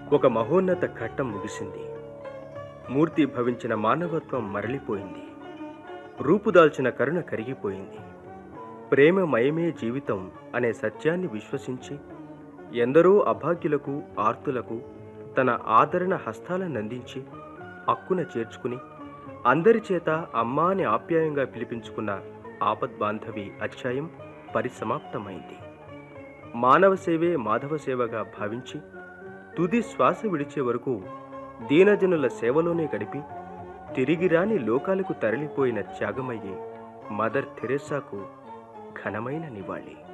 ఒక మహోన్నత ఘట్టం ముగిసింది మూర్తి భవించిన మానవత్వం మరలిపోయింది రూపుదాల్చిన కరుణ కరిగిపోయింది ప్రేమమయమే జీవితం అనే సత్యాన్ని విశ్వసించి ఎందరో అభాగ్యులకు ఆర్తులకు తన ఆదరణ హస్తాలను అందించి అక్కున చేర్చుకుని అందరి చేత అమ్మా అని ఆప్యాయంగా పిలిపించుకున్న ఆపద్బాంధవి అధ్యాయం పరిసమాప్తమైంది మానవ సేవే మాధవ సేవగా భావించి తుది శ్వాస విడిచే వరకు దీనజనుల సేవలోనే గడిపి తిరిగి రాని లోకాలకు తరలిపోయిన త్యాగమయ్యే మదర్ థెరెసాకు ఘనమైన నివాళి